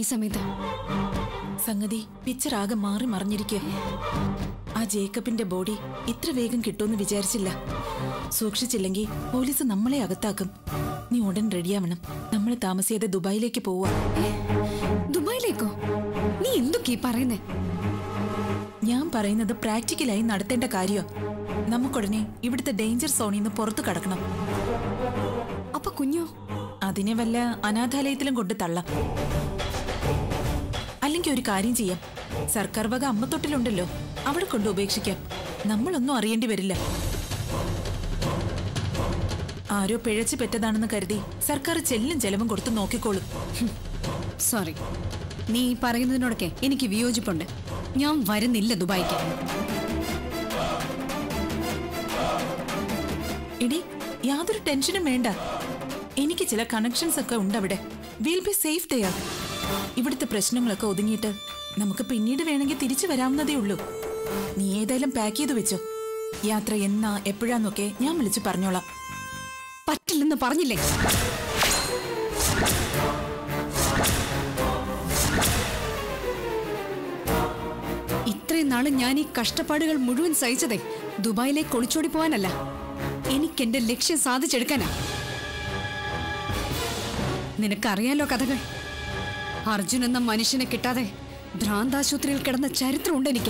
ഈ സമയത്ത് സംഗതി പിക്ചർ ആകെ മാറി മറിഞ്ഞിരിക്കുക ആ ജേക്കബിന്റെ ബോഡി ഇത്ര വേഗം കിട്ടുമെന്ന് വിചാരിച്ചില്ല സൂക്ഷിച്ചില്ലെങ്കിൽ പോലീസ് നമ്മളെ അകത്താക്കും നീ ഉടൻ റെഡിയാവണം നമ്മൾ താമസിയാതെ ദുബായിലേക്ക് പോവാ ദുബായിലേക്കോ നീ എന്തൊക്കെയാ പറയുന്നേ ഞാൻ പറയുന്നത് പ്രാക്ടിക്കലായി നടത്തേണ്ട കാര്യോ നമുക്കുടനെ ഇവിടുത്തെ ഡേഞ്ചർ സോണിൽ നിന്ന് പുറത്തു കടക്കണം അപ്പൊ കുഞ്ഞോ അതിനെ വല്ല അനാഥാലയത്തിലും കൊണ്ട് തള്ളാം അല്ലെങ്കിൽ ഒരു കാര്യം ചെയ്യാം സർക്കാർ വക അമ്മത്തൊട്ടിലുണ്ടല്ലോ അവിടെ കൊണ്ട് ഉപേക്ഷിക്കാം നമ്മളൊന്നും അറിയേണ്ടി വരില്ല ആരോ പിഴച്ചു പെറ്റതാണെന്ന് കരുതി സർക്കാർ ചെല്ലും ചെലവും കൊടുത്ത് നോക്കിക്കോളും സോറി നീ ഈ പറയുന്നതിനോടൊക്കെ എനിക്ക് വിയോജിപ്പുണ്ട് ഞാൻ വരുന്നില്ല ദുബായിക്ക് ഇടി യാതൊരു ടെൻഷനും വേണ്ട എനിക്ക് ചില കണക്ഷൻസ് ഒക്കെ ഉണ്ട് അവിടെ വിൽ ബി സേഫ് ദയാ ഇവിടുത്തെ പ്രശ്നങ്ങളൊക്കെ ഒതുങ്ങിയിട്ട് നമുക്ക് പിന്നീട് വേണമെങ്കിൽ തിരിച്ചു വരാവുന്നതേ ഉള്ളൂ നീ ഏതായാലും പാക്ക് ചെയ്ത് വെച്ചോ യാത്ര എന്നാ എപ്പോഴാന്നൊക്കെ ഞാൻ വിളിച്ചു പറഞ്ഞോളാം പറ്റില്ലെന്ന് പറഞ്ഞില്ലേ ഇത്രയും നാള് ഞാൻ ഈ കഷ്ടപ്പാടുകൾ മുഴുവൻ സഹിച്ചതേ ദുബായിലേക്ക് ഒളിച്ചോടി പോവാനല്ല എനിക്ക് എന്റെ ലക്ഷ്യം സാധിച്ചെടുക്കാനാ നിനക്കറിയാലോ കഥകൾ അർജുൻ എന്ന മനുഷ്യനെ കിട്ടാതെ ഭ്രാന്താശുപത്രിയിൽ കിടന്ന ചരിത്രമുണ്ട് എനിക്ക്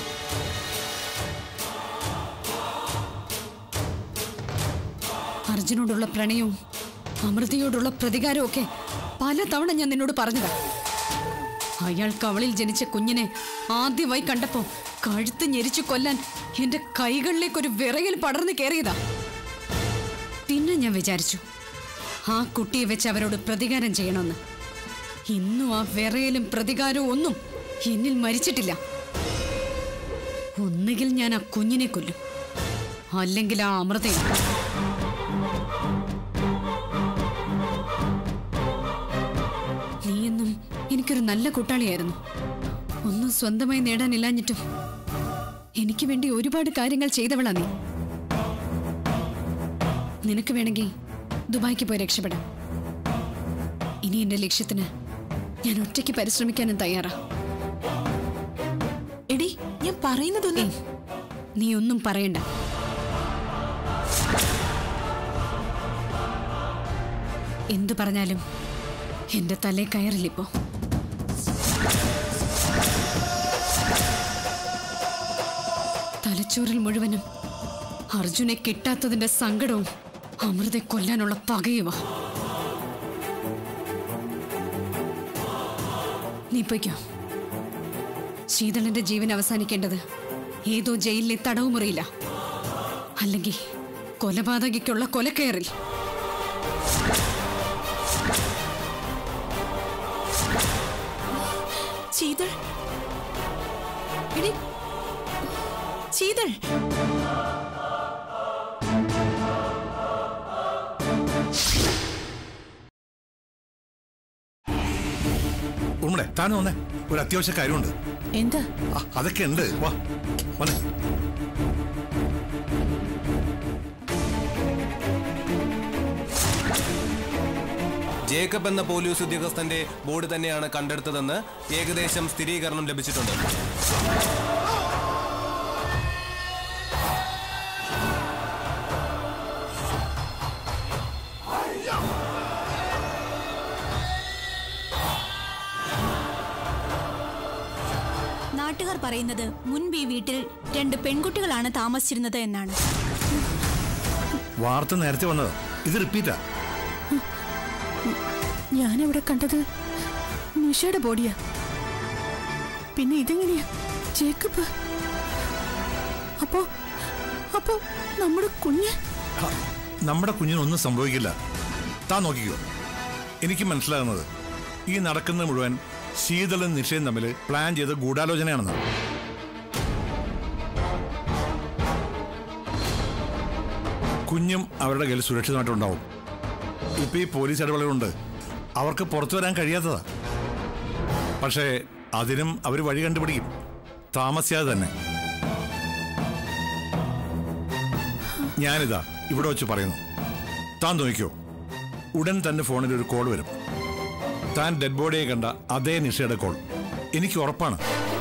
അർജുനോടുള്ള പ്രണയവും അമൃതയോടുള്ള പ്രതികാരവും ഒക്കെ പലതവണ ഞാൻ നിന്നോട് പറഞ്ഞതാ അയാൾക്ക് അവളിൽ ജനിച്ച കുഞ്ഞിനെ ആദ്യമായി കണ്ടപ്പോ കഴുത്ത് ഞെരിച്ചു കൊല്ലാൻ എന്റെ കൈകളിലേക്കൊരു വിറയൽ പടർന്നു കയറിയതാ പിന്നെ ഞാൻ വിചാരിച്ചു ആ കുട്ടിയെ വെച്ച് അവരോട് പ്രതികാരം ചെയ്യണമെന്ന് ഇന്നും ആ വിറയലും പ്രതികാരവും ഒന്നും എന്നിൽ മരിച്ചിട്ടില്ല ഒന്നുകിൽ ഞാൻ ആ കുഞ്ഞിനെ കൊല്ലും അല്ലെങ്കിൽ ആ അമൃതയെ നീയെന്നും എനിക്കൊരു നല്ല കൂട്ടാളിയായിരുന്നു ഒന്നും സ്വന്തമായി നേടാനില്ലാഞ്ഞിട്ടും എനിക്ക് വേണ്ടി ഒരുപാട് കാര്യങ്ങൾ ചെയ്തവളാ നീ നിനക്ക് വേണമെങ്കിൽ ദുബായിക്ക് പോയി രക്ഷപ്പെടാം ഇനി എന്റെ ലക്ഷ്യത്തിന് ഞാൻ ഒറ്റയ്ക്ക് പരിശ്രമിക്കാനും തയ്യാറാ എടി ഞാൻ പറയുന്നതൊന്നും നീ ഒന്നും പറയണ്ട എന്തു പറഞ്ഞാലും എന്റെ തലേ കയറില്ലിപ്പോ തലച്ചോറിൽ മുഴുവനും അർജുനെ കിട്ടാത്തതിന്റെ സങ്കടവും അമൃതെ കൊല്ലാനുള്ള പകയുവാ നീ പൊയ്ക്കോ ശീതളന്റെ ജീവൻ അവസാനിക്കേണ്ടത് ഏതോ ജയിലിലെ തടവുമുറിയില്ല അല്ലെങ്കിൽ കൊലപാതകയ്ക്കുള്ള കൊലക്കയറിൽ ചീതൾ എടി ചീതൾ ഉമ്മടെ താനും വന്നേ ഒരു അത്യാവശ്യ കാര്യമുണ്ട് എന്താ ആ, അതൊക്കെ ഉണ്ട് വാ വന്നേ ജേക്കബ് എന്ന പോലീസ് ഉദ്യോഗസ്ഥന്റെ ബോഡി തന്നെയാണ് കണ്ടെടുത്തതെന്ന് ഏകദേശം സ്ഥിരീകരണം ലഭിച്ചിട്ടുണ്ട് നാട്ടുകാർ പറയുന്നത് മുൻപ് ഈ വീട്ടിൽ രണ്ട് പെൺകുട്ടികളാണ് താമസിച്ചിരുന്നത് എന്നാണ് വാർത്ത നേരത്തെ വന്നതാ ഇത് റിപ്പീറ്റാ ഞാനവിടെ കണ്ടത് നിഷയുടെ ബോഡിയാ പിന്നെ ഇതെങ്ങനെയാ ജേക്കബ് അപ്പോ അപ്പോ നമ്മുടെ കുഞ്ഞ് ഹ, നമ്മുടെ കുഞ്ഞിനൊന്നും സംഭവിക്കില്ല താൻ നോക്കിക്കോ എനിക്ക് മനസ്സിലാകുന്നത് ഈ നടക്കുന്നത് മുഴുവൻ ശീതളും നിഷയും തമ്മിൽ പ്ലാൻ ചെയ്ത ഗൂഢാലോചനയാണെന്ന് കുഞ്ഞും അവരുടെ കയ്യിൽ സുരക്ഷിതമായിട്ടുണ്ടാവും ഇപ്പൊ ഈ പോലീസ് ഇടപെടലുണ്ട് അവർക്ക് പുറത്തു വരാൻ കഴിയാത്തതാ പക്ഷേ അതിനും അവർ വഴി കണ്ടുപിടിക്കും താമസിയാതെ തന്നെ ഞാനിതാ ഇവിടെ വെച്ച് പറയുന്നു താൻ നോക്കിക്കോ ഉടൻ തന്നെ ഫോണിൽ ഒരു കോൾ വരും താൻ ഡെഡ് ബോഡിയെ കണ്ട അതേ നിഷയുടെ കോൾ എനിക്ക് ഉറപ്പാണ്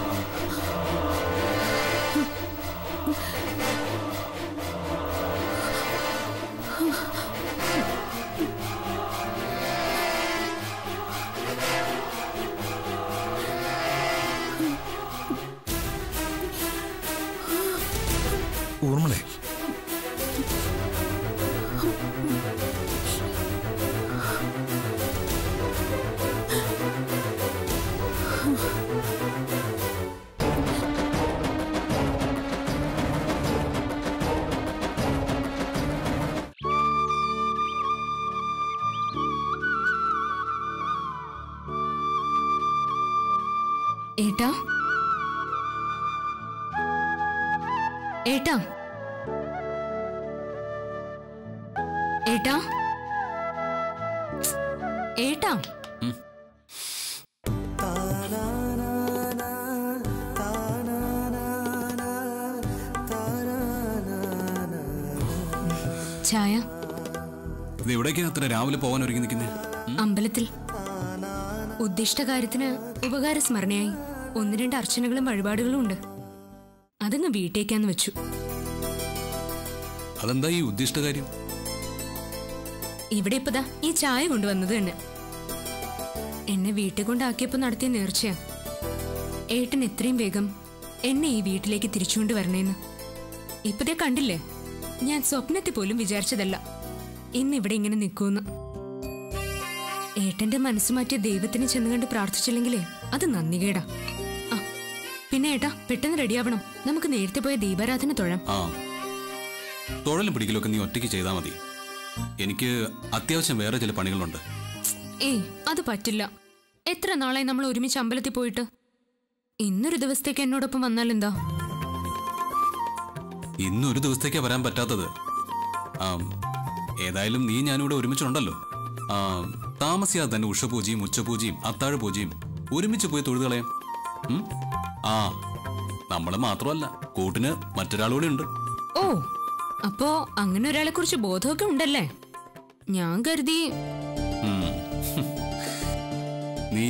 ഊർമിളെ ഏട്ടാ ഏട്ടാ ഏട്ടാ ഏട്ടാ ചായ ഇത് എവിടേക്കാ അത്ര രാവിലെ പോകാൻ ഒരുങ്ങി നിൽക്കുന്നേ അമ്പലത്തിൽ ഉദ്ദിഷ്ട കാര്യത്തിന് ഉപകാര സ്മരണയായി ഒന്ന് രണ്ട് അർച്ചനകളും വഴിപാടുകളും ഉണ്ട് അതങ്ങ് വീട്ടേക്കാന്ന് വെച്ചു അതെന്താ ഈ ഉദ്ദിഷ്ട കാര്യം ഇവിടെ ഇപ്പതാ ഈ ചായ കൊണ്ടുവന്നത് തന്നെ എന്നെ വീട്ടിൽ കൊണ്ടാക്കിയപ്പോ നടത്തിയ നേർച്ചയാ ഏട്ടൻ എത്രയും വേഗം എന്നെ ഈ വീട്ടിലേക്ക് തിരിച്ചുകൊണ്ട് വരണേന്ന് ഇപ്പതേ കണ്ടില്ലേ ഞാൻ സ്വപ്നത്തിൽ പോലും വിചാരിച്ചതല്ല ഇന്ന് ഇവിടെ ഇങ്ങനെ നിൽക്കൂന്ന് ഏട്ടന്റെ മനസ്സ് മാറ്റിയ ദൈവത്തിന് ചെന്ന് കണ്ട് പ്രാർത്ഥിച്ചില്ലെങ്കിലേ അത് നന്ദികേടാ ആ പിന്നെ ഏട്ടാ പെട്ടെന്ന് റെഡിയാവണം നമുക്ക് നേരത്തെ പോയ ദീപാരാധന തൊഴാം ആ തൊഴലും പിടിക്കലൊക്കെ നീ ഒറ്റയ്ക്ക് ചെയ്താൽ മതി എനിക്ക് അത്യാവശ്യം വേറെ ചില പണികളുണ്ട് ഏയ് അത് പറ്റില്ല എത്ര നാളായി നമ്മൾ ഒരുമിച്ച് അമ്പലത്തിൽ പോയിട്ട് ഇന്നൊരു ദിവസത്തേക്ക് എന്നോടൊപ്പം വന്നാൽ എന്താ ഇന്ന് ഒരു ദിവസത്തേക്കാ വരാൻ പറ്റാത്തത് ആ ഏതായാലും നീ ഞാനിവിടെ ഒരുമിച്ചുണ്ടല്ലോ ആ താമസിയാതെ തന്നെ ഉഷപൂജയും ഉച്ചപൂജയും അത്താഴ പൂജയും ഒരുമിച്ച് പോയി തൊഴുത് കളയാം ഉം? ആ നമ്മള് മാത്രമല്ല കൂട്ടിന് മറ്റൊരാളൂടെ ഉണ്ട് ഓ അപ്പോ അങ്ങനെ ഒരാളെ കുറിച്ച് ബോധമൊക്കെ ഉണ്ടല്ലേ ഞാൻ കരുതി ഉം. നീ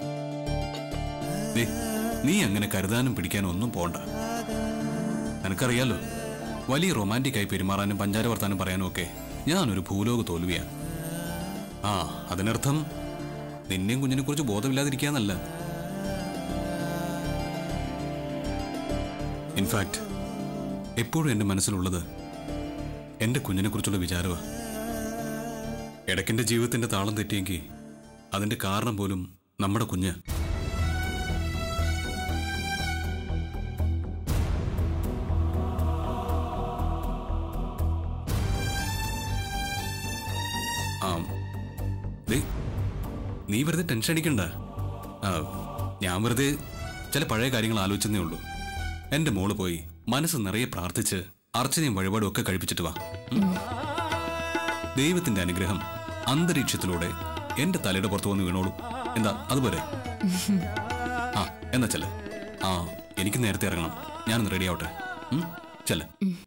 ദേ, നീ അങ്ങനെ കരുതാനും പിടിക്കാനും ഒന്നും പോണ്ട നിനക്കറിയാലോ വലിയ റൊമാൻറ്റിക് ആയി പെരുമാറാനും പഞ്ചാര വർത്താനം പറയാനും ഒക്കെ ഞാനൊരു ഭൂലോക തോൽവിയാ ആ അതിനർത്ഥം നിന്നെയും കുഞ്ഞിനെ കുറിച്ച് ബോധമില്ലാതിരിക്കാന്നല്ല ഇൻഫാക്ട് എപ്പോഴും എൻ്റെ മനസ്സിലുള്ളത് എൻ്റെ കുഞ്ഞിനെ കുറിച്ചുള്ള വിചാരമാണ് ഇടയ്ക്കെൻ്റെ ജീവിതത്തിന്റെ താളം തെറ്റിയെങ്കിൽ അതിന്റെ കാരണം പോലും നമ്മുടെ കുഞ്ഞ് ആ ദേ, നീ വെറുതെ ടെൻഷൻ അടിക്കണ്ട ആ, ഞാൻ വെറുതെ ചില പഴയ കാര്യങ്ങൾ ആലോചിച്ചെന്നേ ഉള്ളൂ എൻ്റെ മോള് പോയി മനസ്സ് നിറയെ പ്രാർത്ഥിച്ച് അർച്ചനയും വഴിപാടും ഒക്കെ കഴിപ്പിച്ചിട്ട് വാ ഉം? ദൈവത്തിന്റെ അനുഗ്രഹം അന്തരീക്ഷത്തിലൂടെ എന്റെ തലയുടെ പുറത്ത് വന്ന് വീണോളൂ എന്താ അതുപോലെ ആ എന്നാ ചെല്ല ആ എനിക്ക് നേരത്തെ ഇറങ്ങണം ഞാനൊന്ന് റെഡി ആവട്ടെ ഉം? ചെല്ല്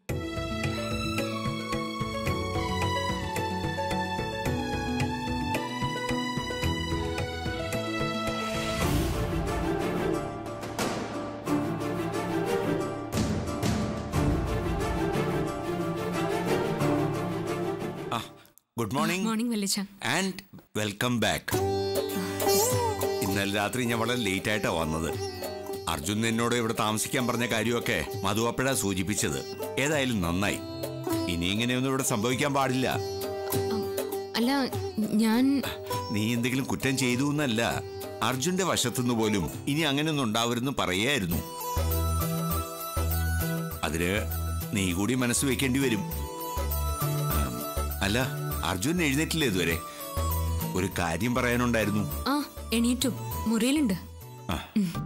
ഗുഡ് മോർണിംഗ് മോർണിംഗ് വല്ലിച്ച ആൻഡ് വെൽക്കം ബാക്ക് ഇന്നലെ രാത്രി ഞാൻ വളരെ ലേറ്റ് ആയിട്ടാ വന്നത് അർജുൻ എന്നോട് ഇവിടെ താമസിക്കാൻ പറഞ്ഞ കാര്യമൊക്കെ മധു അപ്പഴാ സൂചിപ്പിച്ചത് ഏതായാലും നന്നായി ഇനി ഇങ്ങനെയൊന്നും ഇവിടെ സംഭവിക്കാൻ പാടില്ല അല്ല ഞാൻ നീ എന്തെങ്കിലും കുറ്റം ചെയ്തു എന്നല്ല അർജുന്റെ വശത്തുനിന്ന് പോലും ഇനി അങ്ങനെയൊന്നും ഉണ്ടാവരുന്ന് പറയായിരുന്നു അതിന് നീ കൂടി മനസ്സ് വെക്കേണ്ടി വരും ആം, അല്ല അർജുൻ എഴുന്നേറ്റില്ല ഇതുവരെ ഒരു കാര്യം പറയാനുണ്ടായിരുന്നു ആ എണീറ്റു മുറിയിലുണ്ട് ആ.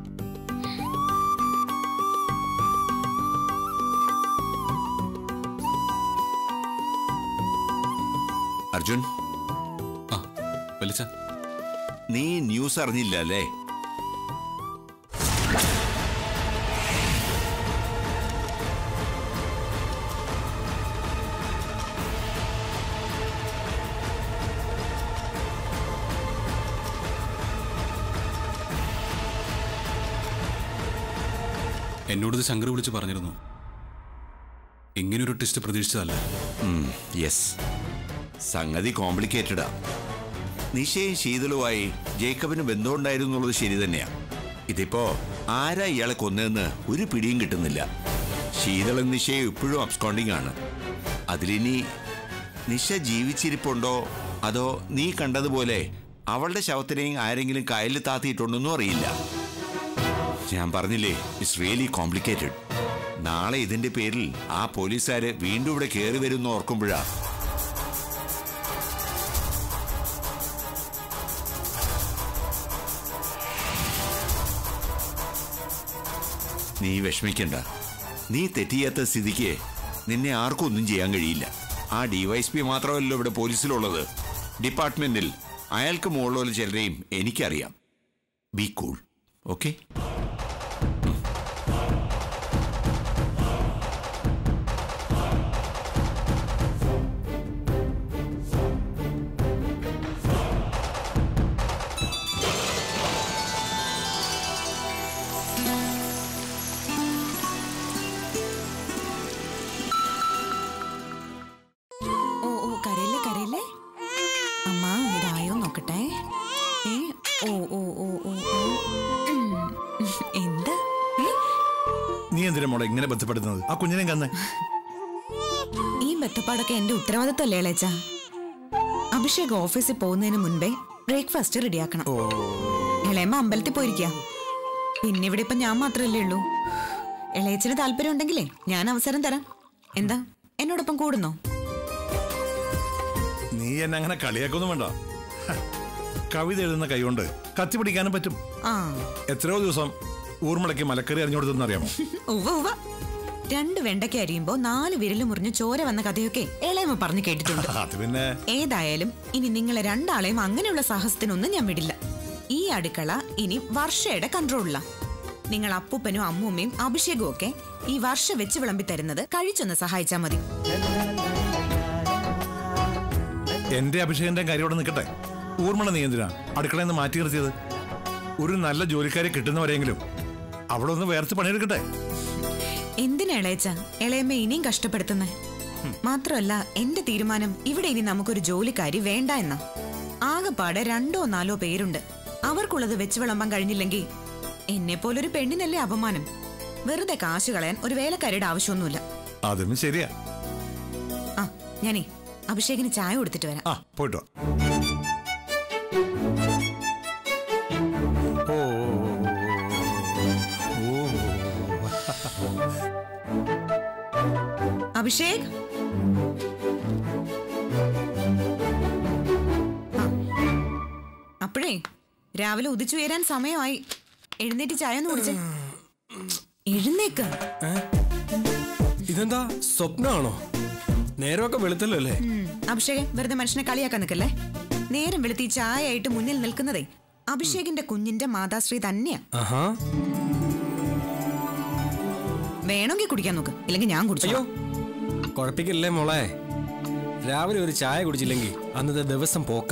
അർജുൻ ആ വലിച്ച നീ ന്യൂസ് അറിഞ്ഞില്ല അല്ലേ എന്നോടത് ശങ്കർ വിളിച്ച് പറഞ്ഞിരുന്നു ഇങ്ങനൊരു ടെസ്റ്റ് പ്രതീക്ഷിച്ചതല്ല യെസ് സംഗതി കോംപ്ലിക്കേറ്റഡാ നിശയും ശീതളുമായി ജേക്കബിന് ബന്ധമുണ്ടായിരുന്നു എന്നുള്ളത് ശരി തന്നെയാ ഇതിപ്പോ ആരാ ഇയാളെ കൊന്നതെന്ന് ഒരു പിടിയും കിട്ടുന്നില്ല ശീതളും നിശയും ഇപ്പോഴും അബ്സ്കോണ്ടിങ് ആണ് അതിലിനി നിശ ജീവിച്ചിരിപ്പുണ്ടോ അതോ നീ കണ്ടതുപോലെ അവളുടെ ശവത്തിനെയും ആരെങ്കിലും കായലിൽ താത്തിയിട്ടുണ്ടെന്നും അറിയില്ല ഞാൻ പറഞ്ഞില്ലേ ഇറ്റ്സ് റിയലി കോംപ്ലിക്കേറ്റഡ് നാളെ ഇതിന്റെ പേരിൽ ആ പോലീസുകാര് വീണ്ടും ഇവിടെ കയറി വരുന്ന ഓർക്കുമ്പോഴാ നീ വിഷമിക്കണ്ട നീ തെറ്റിയാത്ത സ്ഥിതിക്ക് നിന്നെ ആർക്കും ഒന്നും ചെയ്യാൻ കഴിയില്ല ആ ഡിവൈഎസ്പി മാത്രമല്ലോ ഇവിടെ പോലീസിലുള്ളത് ഡിപ്പാർട്ട്മെന്റിൽ അയാൾക്ക് മുകളിലുള്ള ചിലരെയും എനിക്കറിയാം ബി കൂൾ ഓക്കെ ഓ ഓ കരയില്ലേ കരയില്ലേ അമ്മ ഇതായോ നോക്കട്ടെ ഏ ഓ ഓ ഓ ഓ ഓ. ഉം. എന്താ ഏ നീ എന്തിനാ മോളെ ഇങ്ങനെ ബന്ധപ്പെടുന്നത് ആ കുഞ്ഞിനെ കന്ന് ഈ ബന്ധപ്പാടൊക്കെ എന്റെ ഉത്തരവാദിത്തമല്ലേ ഇളയച്ച അഭിഷേക് ഓഫീസിൽ പോകുന്നതിന് മുൻപേ ബ്രേക്ക്ഫാസ്റ്റ് റെഡിയാക്കണം ഇളയമ്മ അമ്പലത്തിൽ പോയിരിക്ക പിന്നെ ഇവിടെ ഇപ്പൊ ഞാൻ മാത്രമല്ലേ ഉള്ളൂ ഇളയച്ചന് താല്പര്യം ഉണ്ടെങ്കിലേ ഞാൻ അവസരം തരാം എന്താ എന്നോടൊപ്പം കൂടുന്നോ നീ എന്നെ അങ്ങനെ കളിയാക്കൊന്നും വേണ്ട ഹ, കവിത എഴുതുന്ന കൈകൊണ്ട് കത്തി പിടിക്കാനും പറ്റും ആ എത്രയോ ദിവസം ഊർമിളയ്ക്ക് മലക്കറി അറിഞ്ഞു കൊടുത്തെന്ന് അറിയാമോ ഉവ്വ ഉവ്വ രണ്ട് വെണ്ടയ്ക്ക അരിയുമ്പോ നാല് വിരല് മുറിഞ്ഞ് ചോര വന്ന കഥയൊക്കെ ഇളയമ്മ പറഞ്ഞു കേട്ടിട്ടുണ്ട് അത് പിന്നെ ഏതായാലും ഇനി നിങ്ങളെ രണ്ടാളെയും അങ്ങനെയുള്ള സാഹസത്തിനൊന്നും ഞാൻ വിടില്ല ഈ അടുക്കള ഇനി വർഷയുടെ കൺട്രോളില നിങ്ങൾ അപ്പൂപ്പനും അമ്മൂമ്മയും അഭിഷേകവും ഒക്കെ ഈ വർഷ വെച്ച് വിളമ്പി തരുന്നത് കഴിച്ചൊന്ന് സഹായിച്ചാ മതി എന്റെ അഭിഷേകന്റെ കാര്യം ഇവിടെ നിൽക്കട്ടെ ഊർമിള നീ എന്തിനാ അടുക്കളയിൽ നിന്ന് മാറ്റി നിർത്തിയത് ഒരു നല്ല ജോലിക്കാരെ കിട്ടുന്നവരെങ്കിലും അവിടെ ഒന്ന് വേർത്ത് പണിയെടുക്കട്ടെ എന്തിനാ ഇളയച്ച ഇളയമ്മ ഇനിയും കഷ്ടപ്പെടുത്തുന്നേ മാത്രമല്ല എന്റെ തീരുമാനം ഇവിടെ ഇനി നമുക്കൊരു ജോലിക്കാരി വേണ്ട എന്നാ ആകെപ്പാടെ രണ്ടോ നാലോ പേരുണ്ട് അവർക്കുള്ളത് വെച്ച് വിളമ്പാൻ കഴിഞ്ഞില്ലെങ്കിൽ എന്നെ പോലൊരു പെണ്ണിനല്ലേ അപമാനം വെറുതെ കാശ് കളയാൻ ഒരു വേലക്കാരിയുടെ ആവശ്യമൊന്നുമില്ല അതും ശരിയാ ആ ഞാനേ അഭിഷേകിന് ചായ കൊടുത്തിട്ട് വരാം ആ പോയിട്ട് വാ. ഓ ഓ, ഓ, ഓ. അഭിഷേക് ആ. അപ്പോഴേ രാവിലെ ഉദിച്ചുയരാൻ സമയമായി എഴുന്നേറ്റ് ചായ ഒന്ന് കുടിച്ചേ എഴുന്നേക്ക് ഇതെന്താ സ്വപ്നമാണോ നേരമൊക്കെ വെളുത്തല്ലോ അല്ലേ ഉം. അഭിഷേക് വെറുതെ മനുഷ്യനെ കളിയാക്കാൻ നിൽക്കല്ലേ നേരം വെളുത്തി ചായ ആയിട്ട് മുന്നിൽ നിൽക്കുന്നതേ അഭിഷേകിന്റെ കുഞ്ഞിന്റെ മാതാശ്രീ തന്നെയാ ആഹാ വേണമെങ്കിൽ കുടിക്കാൻ നോക്ക് ഇല്ലെങ്കിൽ ഞാൻ കുടിച്ചോ അയ്യോ കുഴപ്പിക്കില്ലേ മോളെ രാവിലെ ഒരു ചായ കുടിച്ചില്ലെങ്കിൽ അന്നത്തെ ദിവസം പോക്ക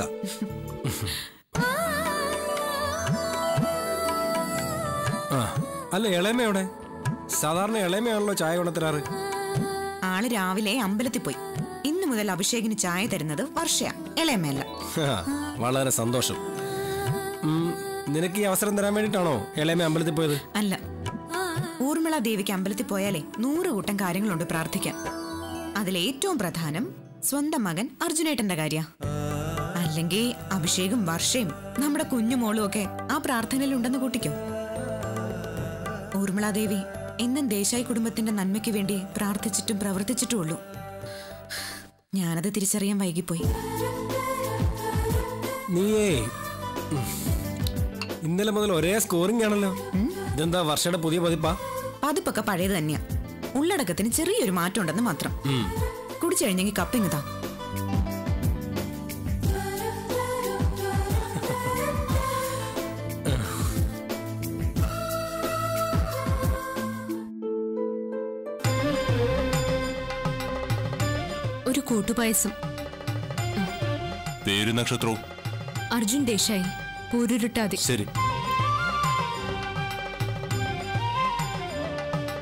ആ അല്ല ഇളയമ എവിടെ സാധാരണ ഇളയമയാണല്ലോ ചായ കൊണ്ടുത്തരാറ് ആള് രാവിലെ അമ്പലത്തിൽ പോയി ഇന്നു മുതൽ അഭിഷേകിന് ചായ തരുന്നത് വർഷയാ ഇളയമ്മയല്ല ഹാ, വളരെ സന്തോഷം ഉം, നിനക്ക് ഈ അവസരം തരാൻ വേണ്ടിയിട്ടാണോ ഇളയമ അമ്പലത്തിൽ പോയത് അല്ല ഊർമിള ദേവിക്ക് അമ്പലത്തിൽ പോയാലേ നൂറ് കൂട്ടം കാര്യങ്ങളുണ്ട് പ്രാർത്ഥിക്കാൻ അതിലേറ്റവും പ്രധാനം സ്വന്തം മകൻ അർജുനേട്ടന്റെ കാര്യ അല്ലെങ്കിൽ അഭിഷേകും വർഷയും നമ്മുടെ കുഞ്ഞുമോളും ഒക്കെ ആ പ്രാർത്ഥനയിലുണ്ടെന്ന് കൂട്ടിക്കോ ഊർമിള ദേവി എന്നും ദേശായി കുടുംബത്തിന്റെ നന്മയ്ക്ക് വേണ്ടി പ്രാർത്ഥിച്ചിട്ടും പ്രവർത്തിച്ചിട്ടും ഉള്ളൂ ഞാനത് തിരിച്ചറിയാൻ വൈകിപ്പോയി നീയേ ഉം, ഇന്നലെ മുതൽ ഒരേ സ്കോറിംഗ് ആണല്ലോ ഇതെന്താ വർഷയുടെ പുതിയ പതിപ്പാ പതിപ്പൊക്കെ പഴയത് തന്നെയാ ഉള്ളടക്കത്തിന് ചെറിയൊരു മാറ്റം ഉണ്ടെന്ന് മാത്രം ഉം. കുടിച്ചു കഴിഞ്ഞെങ്കിൽ കപ്പിങ് താ ഒരു കൂട്ടുപായസം പേര് നക്ഷത്രവും അർജുൻ ദേശായി പൂരുരുട്ടാതി ശരി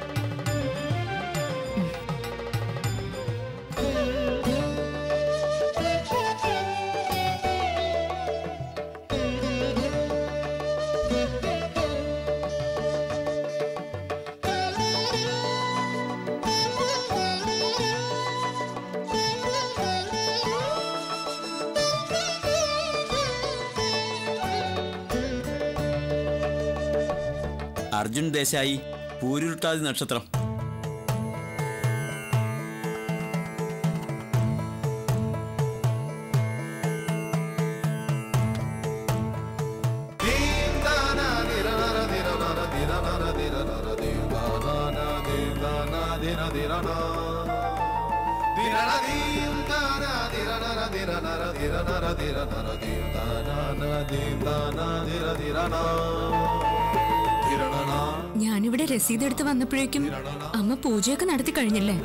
അർജുൻ ദേശായി പൂരുരുട്ടാതി നക്ഷത്രം ഞാനിവിടെ രസീത് എടുത്ത് വന്നപ്പോഴേക്കും അമ്മ പൂജയൊക്കെ നടത്തി കഴിഞ്ഞില്ലേ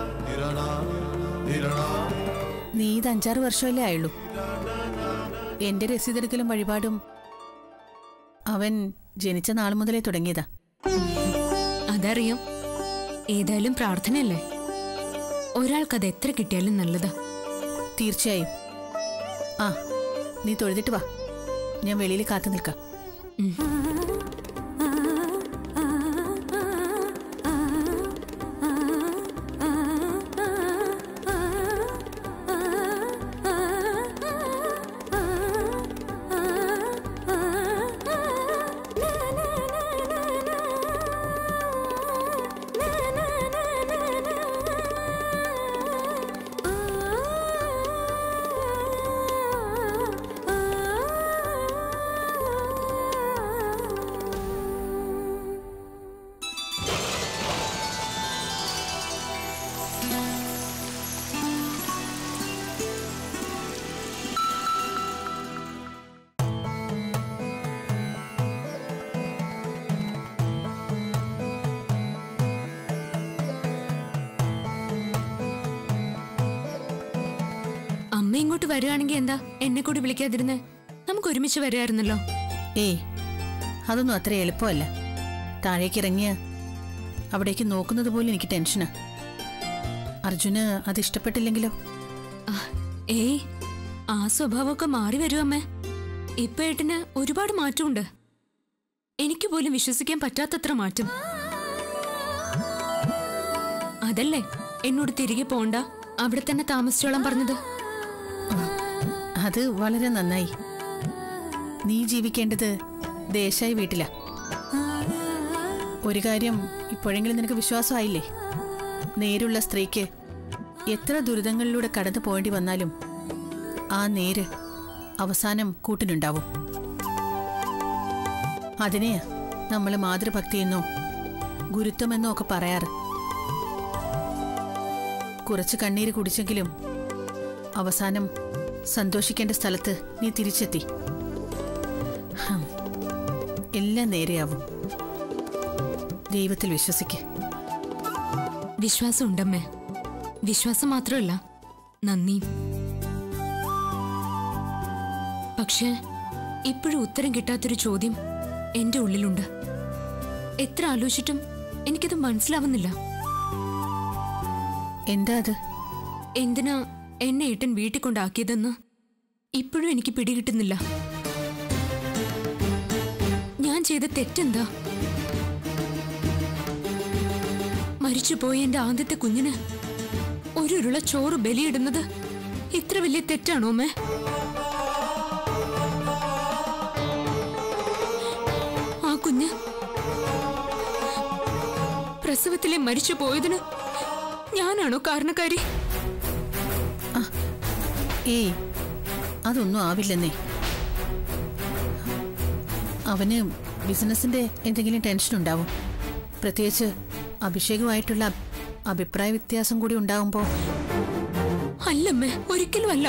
നീ ഇത് അഞ്ചാറ് വർഷമല്ലേ ആയുള്ളൂ എന്റെ രസീതെടുക്കലും വഴിപാടും അവൻ ജനിച്ച നാൾ മുതലേ തുടങ്ങിയതാ അതറിയാം ഏതായാലും പ്രാർത്ഥനയല്ലേ ഒരാൾക്കത് എത്ര കിട്ടിയാലും നല്ലതാ തീർച്ചയായും ആ നീ തൊഴുതിട്ട് വാ ഞാൻ വെളിയിൽ കാത്തു നിൽക്കാം അമ്മ ഇങ്ങോട്ട് വരികയാണെങ്കിൽ എന്താ എന്നെ കൂടി വിളിക്കാതിരുന്നേ നമുക്ക് ഒരുമിച്ച് വരികയായിരുന്നല്ലോ ഏയ് അതൊന്നും അത്ര എളുപ്പമല്ല താഴേക്ക് ഇറങ്ങിയ അവിടേക്ക് നോക്കുന്നത് പോലും എനിക്ക് ടെൻഷനാ അർജുന് അത് ഇഷ്ടപ്പെട്ടില്ലെങ്കിലോ ആ, ഏയ് ആ സ്വഭാവമൊക്കെ മാറി വരും അമ്മേ ഇപ്പൊ ഏട്ടന് ഒരുപാട് മാറ്റമുണ്ട് എനിക്ക് പോലും വിശ്വസിക്കാൻ പറ്റാത്തത്ര മാറ്റം അതല്ലേ എന്നോട് തിരികെ പോണ്ട അവിടെ തന്നെ താമസിച്ചോളാൻ പറഞ്ഞത് അത് വളരെ നന്നായി നീ ജീവിക്കേണ്ടത് ദേശായി വീട്ടിലാ ഒരു കാര്യം ഇപ്പോഴെങ്കിലും നിനക്ക് വിശ്വാസമായില്ലേ നേരുള്ള സ്ത്രീക്ക് എത്ര ദുരിതങ്ങളിലൂടെ കടന്നു പോകേണ്ടി വന്നാലും ആ നേര് അവസാനം കൂട്ടിനുണ്ടാവും അതിനെയാ നമ്മൾ മാതൃഭക്തിയെന്നോ ഗുരുത്വമെന്നോ ഒക്കെ പറയാറ് കുറച്ച് കണ്ണീര് കുടിച്ചെങ്കിലും അവസാനം സന്തോഷിക്കേണ്ട സ്ഥലത്ത് നീ തിരിച്ചെത്തി ഹം. എല്ലാം നേരെയാവും ദൈവത്തിൽ വിശ്വസിക്ക് വിശ്വാസം ഉണ്ടമ്മേ വിശ്വാസം മാത്രമല്ല നന്ദി പക്ഷേ ഇപ്പോഴും ഉത്തരം കിട്ടാത്തൊരു ചോദ്യം എന്റെ ഉള്ളിലുണ്ട് എത്ര ആലോചിച്ചിട്ടും എനിക്കത് മനസ്സിലാവുന്നില്ല എന്താ അത് എന്തിനാ എന്നെ ഏട്ടൻ വീട്ടിൽ കൊണ്ടാക്കിയതെന്ന് ഇപ്പോഴും എനിക്ക് പിടികിട്ടുന്നില്ല ഞാൻ ചെയ്ത തെറ്റെന്താ മരിച്ചുപോയ എന്റെ ആദ്യത്തെ കുഞ്ഞിന് ഒരു ഉരുള ചോറ് ബലിയിടുന്നത് ഇത്ര വലിയ തെറ്റാണോ മേ ആ കുഞ്ഞ് പ്രസവത്തിലെ മരിച്ചു പോയതിന് ഞാനാണോ കാരണക്കാരി ഏയ് അതൊന്നും ആവില്ലെന്നേ അവന് ബിസിനസിന്റെ എന്തെങ്കിലും ടെൻഷൻ ഉണ്ടാവും പ്രത്യേകിച്ച് അഭിഷേകുമായിട്ടുള്ള അഭിപ്രായ വ്യത്യാസം കൂടി ഉണ്ടാവുമ്പോ അല്ലമ്മേ ഒരിക്കലും അല്ല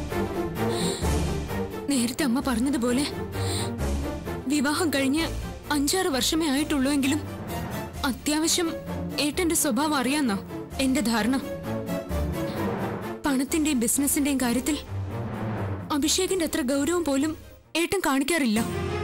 നേരത്തെ അമ്മ പറഞ്ഞതുപോലെ വിവാഹം കഴിഞ്ഞ് അഞ്ചാറ് വർഷമേ ആയിട്ടുള്ളൂ എങ്കിലും അത്യാവശ്യം ഏട്ടന്റെ സ്വഭാവം അറിയാന്നാ എന്റെ ധാരണ പണത്തിന്റെയും ബിസിനസിന്റെയും കാര്യത്തിൽ അഭിഷേകിന്റെ അത്ര ഗൗരവം പോലും ഏട്ടൻ കാണിക്കാറില്ല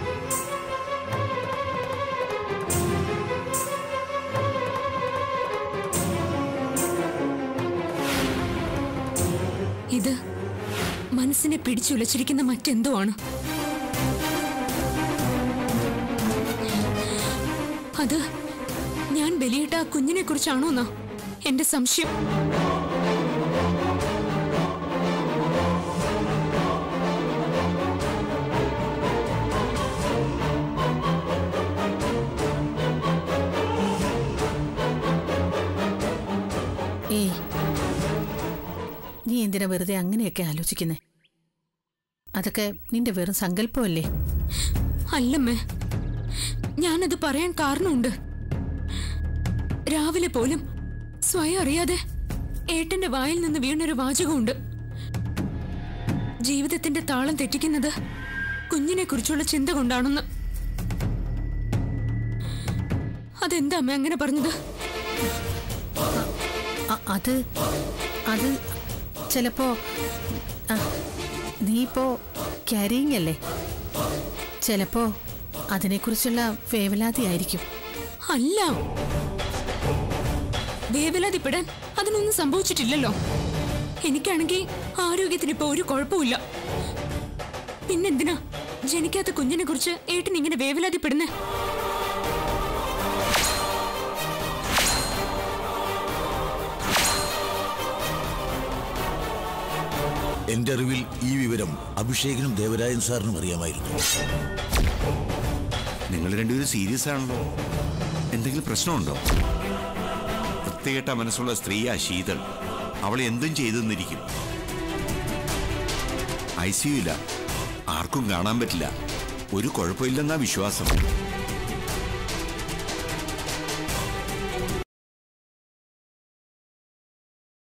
ഇത് മനസ്സിനെ പിടിച്ചുലച്ചിരിക്കുന്ന മറ്റെന്തോ ആണ് അത് ഞാൻ ബലിയിട്ട ആ കുഞ്ഞിനെ കുറിച്ചാണോ എന്നാ എന്റെ സംശയം എന്തിനാ വെറുതെ അങ്ങനെയൊക്കെ ആലോചിക്കുന്നേ അതൊക്കെ നിന്റെ വെറും സങ്കല്പമല്ലേ അല്ലമ്മേ ഞാനത് പറയാൻ കാരണമുണ്ട് രാവിലെ പോലും സ്വയം അറിയാതെ ഏട്ടന്റെ വായിൽ നിന്ന് വീണൊരു വാചകമുണ്ട് ജീവിതത്തിന്റെ താളം തെറ്റിക്കുന്നത് കുഞ്ഞിനെ കുറിച്ചുള്ള ചിന്ത കൊണ്ടാണെന്ന് അതെന്താ അമ്മ അങ്ങനെ പറഞ്ഞത് അ- അത് അത് ചിലപ്പോ ആ, നീ ഇപ്പോ ക്യാരിയിങ് അല്ലേ ചിലപ്പോ അതിനെക്കുറിച്ചുള്ള വേവലാതിയായിരിക്കും അല്ല വേവലാതിപ്പെടാൻ അതിനൊന്നും സംഭവിച്ചിട്ടില്ലല്ലോ എനിക്കാണെങ്കിൽ ആരോഗ്യത്തിന് ഇപ്പൊ ഒരു കുഴപ്പമില്ല പിന്നെന്തിനാ ജനിക്കാത്ത കുഞ്ഞിനെ കുറിച്ച് ഏട്ടൻ ഇങ്ങനെ വേവലാതിപ്പെടുന്നേ എന്റെ അറിവിൽ ഈ വിവരം അഭിഷേകിനും ദേവരായൻ സാറിനും അറിയാമായിരുന്നു നിങ്ങൾ രണ്ടുപേരും സീരിയസ് ആണല്ലോ എന്തെങ്കിലും പ്രശ്നമുണ്ടോ വൃത്തികെട്ട മനസ്സുള്ള സ്ത്രീയാ ശീതൾ അവൾ എന്തും ചെയ്തെന്നിരിക്കും ഐ സിയുല ആർക്കും കാണാൻ പറ്റില്ല ഒരു കുഴപ്പമില്ലെന്നാ വിശ്വാസം